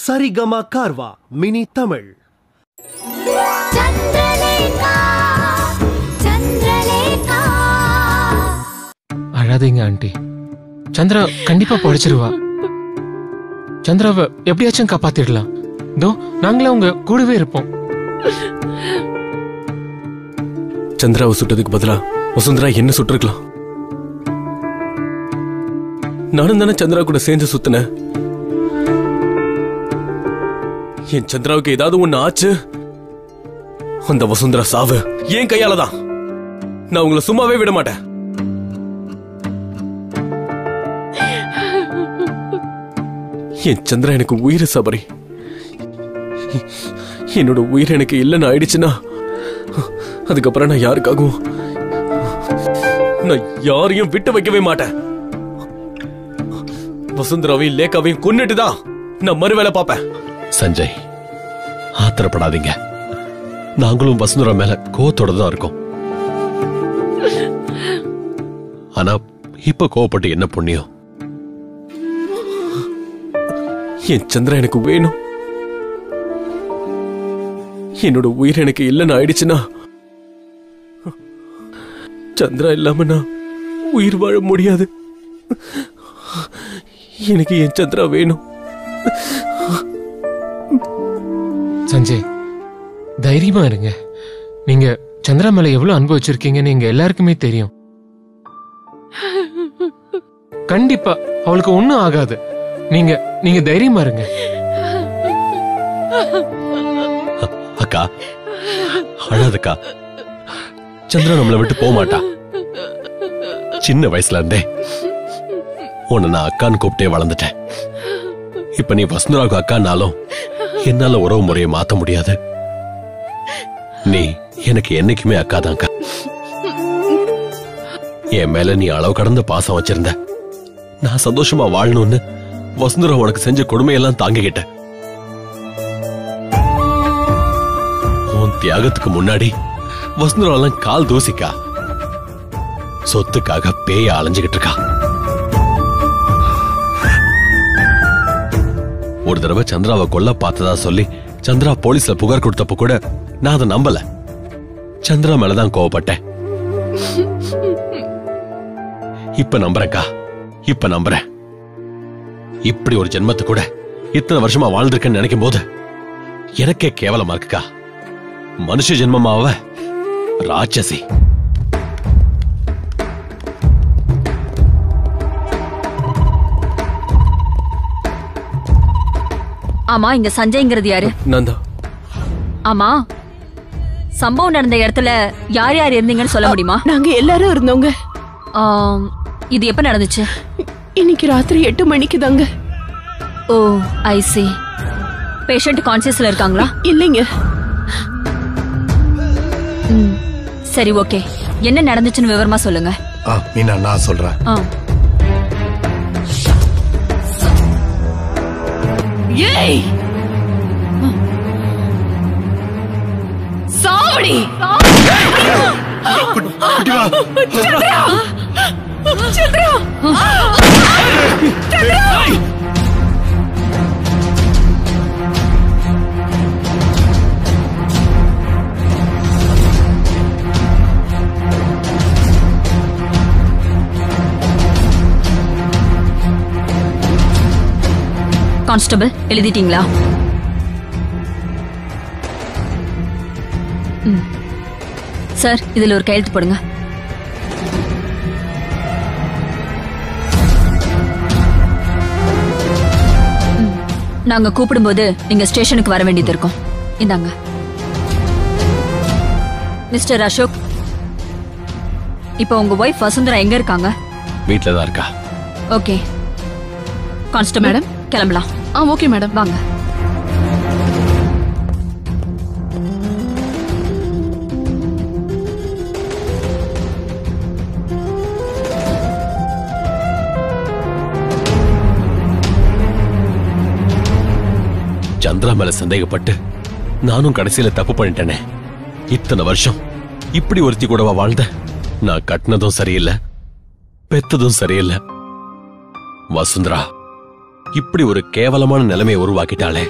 Saregama Carvaan mini Tamil Chandralekha Chandralekha அழாதீங்க aunty Chandra கண்டிப்பா படிச்சிருவா சந்திராவை எப்படியாச்சும் காப்பாத்திடலாம் தோ நாங்களே உங்க கூடவே இருப்போம் சந்திராவை சுட்டதுக்கு பதிலா வசுந்தரா என்ன சுட்டிருக்கலாம் நானும் தானே சந்திரா கூட சேர்ந்து சுத்தினேன் என் சந்திராவுக்கு ஏதாவது ஒண்ணு ஆச்சு அந்த வசுந்தரா சாவு ஏன் கையால தான் நான் உங்களை சும்மாவே விட மாட்டேன் என் சந்திரா எனக்கு உயிர் சபரி என்னோட உயிர் எனக்கு இல்லைன்னு ஆயிடுச்சுன்னா அதுக்கப்புறம் நான் யாருக்காகவும் நான் யாரையும் விட்டு வைக்கவே மாட்டேன் வசுந்தராவையும் லேக்காவையும் கொன்னுட்டு தான் நான் மறுவேளை பார்ப்பேன் சஞ்சய் ஆத்திரப்படாதீங்க நாங்களும் வசுந்தரா மேல கோவத்தோட தான் இருக்கோம் ஆனா இப்ப கோவப்பட்டு என்ன புண்ணியம் என் சந்திரா எனக்கு வேணும் என்னோட உயிர் எனக்கு இல்லைன்னு ஆயிடுச்சுன்னா சந்திரா இல்லாம நான் உயிர் வாழ முடியாது எனக்கு என் சந்திரா வேணும் சஞ்சய் தைரியமா இருங்க நீங்க சந்திரா மேல எவ்வளவு அன்பு வச்சிருக்கீங்கன்னு எங்க எல்லாருக்குமே தெரியும் கண்டிப்பா அவளுக்கு ஒண்ணும் ஆகாது நீங்க நீங்க தைரியமா இருங்க அக்கா அழாதக்கா சந்திரா நம்மளை விட்டு போக மாட்டா சின்ன வயசுல இருந்தே உன்னை நான் அக்கான்னு கூப்பிட்டே வளர்ந்துட்டேன் இப்ப நீ வசுந்தராவுக்கு அக்கானாலும் என்னால உறவு முறையை மாத்த முடியாது நீ எனக்கு என்னைக்குமே அக்கா தான்க்கா என் மேல நீ அளவு கடந்த பாசம் வச்சிருந்த நான் சந்தோஷமா வாழணும்னு வசுந்தரா உனக்கு செஞ்ச கொடுமையெல்லாம் தாங்கிக்கிட்டேன் உன் தியாகத்துக்கு முன்னாடி வசுந்தராலாம் கால் தூசிக்கா சொத்துக்காக பேய அலைஞ்சுகிட்டு இருக்கா ஒரு தடவை சந்திராவை கொல்ல பார்த்ததா சொல்லி சந்திரா போலீஸ்ல புகார் கொடுத்தப்ப கூட நான் அதை நம்பல சந்திரா மேலதான் கோவப்பட்டேன் இப்ப நம்புறேன்க்கா இப்ப நம்புறேன் இப்படி ஒரு ஜென்மத்தை கூட இத்தனை வருஷமா வாழ்ந்திருக்கேன்னு நினைக்கும் போது எனக்கே கேவலமா இருக்குக்கா மனுஷ ஜென்மமாவ ராட்சசி ஆமா இங்க சஞ்சய்ங்கிறது யாரு நான் தான் ஆமா சம்பவம் நடந்த இடத்துல யார் யார் இருந்தீங்கன்னு சொல்ல முடியுமா நாங்க எல்லாரும் இருந்தோங்க ஆம், இது எப்ப நடந்துச்சு இன்னைக்கு ராத்திரி எட்டு மணிக்கு தாங்க ஓ ஐ சி பேஷண்ட் கான்சியஸ்ல இருக்காங்களா இல்லைங்க ம், சரி ஓகே என்ன நடந்துச்சுன்னு விவரமா சொல்லுங்க ஆ மீனா நான் சொல்றேன் ஆ ஏய் சாவடி சந்திரா சந்திரா கான்ஸ்டபிள் எழுதிட்டீங்களா ம். சார் இதுல ஒரு கையெழுத்து போடுங்க ம். நாங்க கூப்பிடும்போது நீங்க ஸ்டேஷனுக்கு வர வேண்டியது இருக்கும் இந்தாங்க மிஸ்டர் அசோக் இப்போ உங்க ஒய்ஃப் வசுந்தரா எங்க இருக்காங்க வீட்டுல தான் இருக்கா ஓகே கான்ஸ்டபிள் மேடம் கிளம்பலாம் ஆ ஓகே மேடம் வாங்க சந்திரா மேல சந்தேகப்பட்டு நானும் கடைசியில தப்பு பண்ணிட்டேனே இத்தனை வருஷம் இப்படி ஒருத்தி கூடவா வாழ்ந்த நான் கட்டினதும் சரியில்லை பெத்ததும் சரியில்லை வசுந்தரா இப்படி ஒரு கேவலமான நிலைமையை உருவாக்கிட்டாளே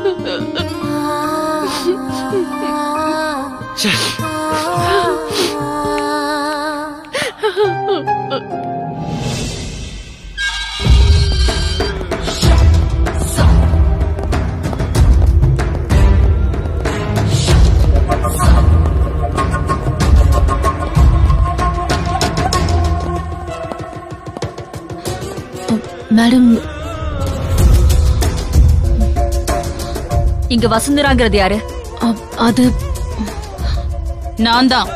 ச்சே. மேடம் இங்க வசுந்தராங்கிறது யாரு அ- அது நான் தான்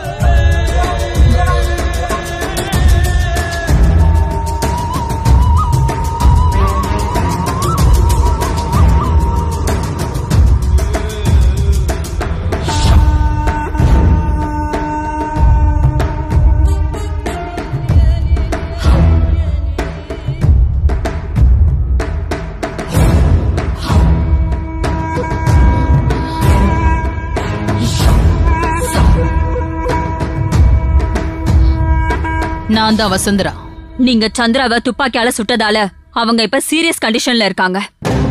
நான் தான் வசுந்தரா நீங்க சந்திராவை துப்பாக்கியால சுட்டதால அவங்க இப்ப சீரியஸ் கண்டிஷன்ல இருக்காங்க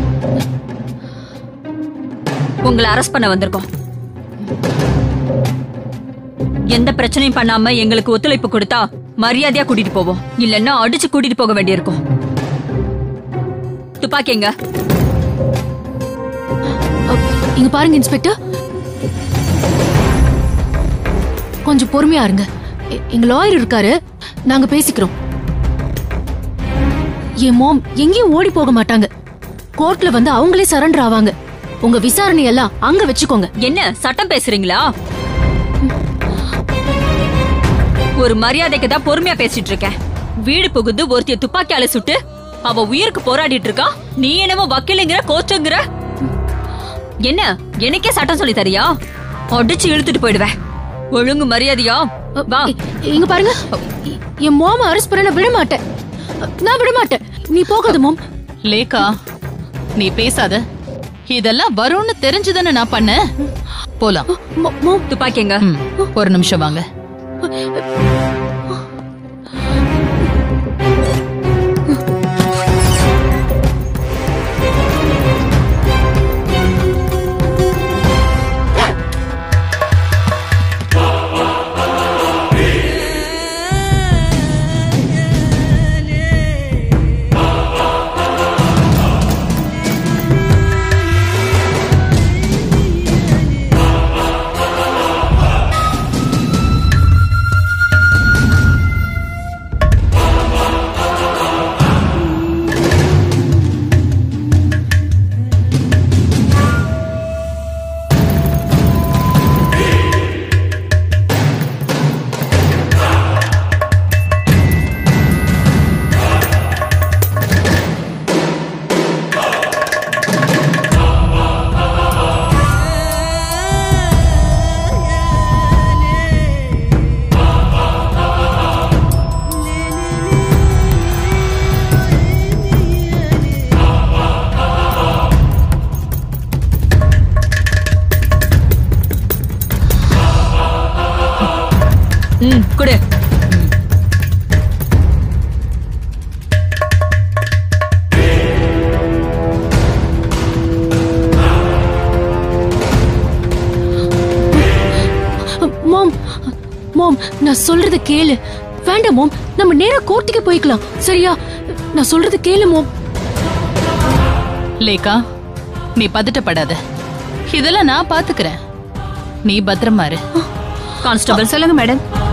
உங்களை அரெஸ்ட் பண்ண வந்திருக்கோம் எந்த பிரச்சனையும் பண்ணாம எங்களுக்கு ஒத்துழைப்பு கொடுத்தா மரியாதையா கூட்டிட்டு போவோம் இல்லன்னா அடிச்சு கூட்டிட்டு போக வேண்டியிருக்கும் துப்பாக்கி எங்க அ, இங்க பாருங்க இன்ஸ்பெக்டர் கொஞ்சம் பொறுமையா இருங்க எ- எங்க லாயர் இருக்காரு நாங்க பேசிக்கிறோம் என் மோம் எங்கேயும் ஓடி போக மாட்டாங்க கோர்ட்ல வந்து அவங்களே சரண்டர் ஆவாங்க உங்க விசாரணை எல்லாம் அங்க வச்சுக்கோங்க என்ன சட்டம் பேசுறீங்களா ஒரு மரியாதைக்கு தான் பொறுமையா பேசிட்டு இருக்கேன் வீடு புகுந்து ஒருத்திய துப்பாக்கியால சுட்டு அவ உயிருக்கு போராடிட்டு இருக்கா நீ என்னமோ வக்கீலுங்கிற கோச்சுங்கிற என்ன எனக்கே சட்டம் சொல்லி தரியா அடிச்சு இழுத்துட்டு போயிடுவேன் ஒழுங்கு மரியாதையா வா இ- இங்க பாருங்க இ- என் மோம அரெஸ்ட் பண்ண நான் விட மாட்டேன் நான் விட மாட்டேன் நீ போகாத மோம் லேக்கா நீ பேசாத இதெல்லாம் வரும்னு தெரிஞ்சுதானே நான் பண்ணேன் போலாம் மோ- மோம் துப்பாக்கி எங்க ம், ஒரு நிமிஷம் வாங்க ம் குடு மோம் மோம் நான் சொல்றத கேளு வேண்டாம் மோம் நம்ம நேரா கோர்ட்டுக்கு போய்க்கலாம் சரியா நான் சொல்றத கேளு மோம் லேக்கா நீ பதட்டப்படாத இதெல்லாம் நான் பாத்துக்கிறேன் நீ பத்திரமா இரு கான்ஸ்டபிள் சொல்லுங்க மேடம்